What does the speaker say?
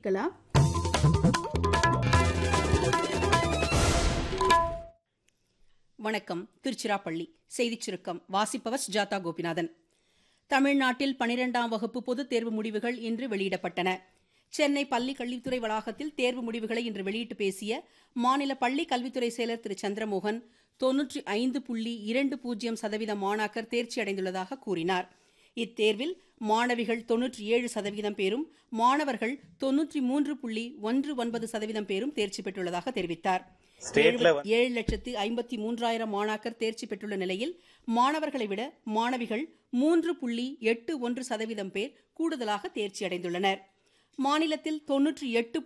கேட்கலாம் வணக்கம் திருச்சிராப்பள்ளி செய்திச் சுருக்கம் வாசிப்பவர் சுஜாதா கோபிநாதன் தமிழ்நாட்டில் பனிரெண்டாம் வகுப்பு பொதுத் தேர்வு முடிவுகள் இன்று வெளியிடப்பட்டன சென்னை பள்ளி கல்வித்துறை வளாகத்தில் தேர்வு முடிவுகளை இன்று வெளியிட்டு பேசிய மாநில பள்ளி கல்வித்துறை செயலர் திரு சந்திரமோகன் தொன்னூற்றி ஐந்து புள்ளி இரண்டு பூஜ்ஜியம் சதவீத மாணாக்கர் தேர்ச்சி அடைந்துள்ளதாக கூறினார் இத்தேர்வில் மாணவிகள் தொன்னூற்றி ஏழு சதவீதம் பேரும் மாணவர்கள் தொன்னூற்றி மூன்று புள்ளி ஒன்று ஒன்பது சதவீதம் பேரும் தேர்ச்சி பெற்றுள்ளதாக தெரிவித்தார் ஸ்டேட்ல ஏழு- ஏழு லட்சத்து ஐம்பத்தி மூன்றாயிரம் மாணாக்கர் தேர்ச்சி பெற்றுள்ள நிலையில் மாணவர்களை விட மாணவிகள் மூன்று புள்ளி எட்டு ஒன்று சதவீதம் பேர் கூடுதலாக தேர்ச்சி அடைந்துள்ளனர் மாநிலத்தில் தொன்னூற்றி எட்டு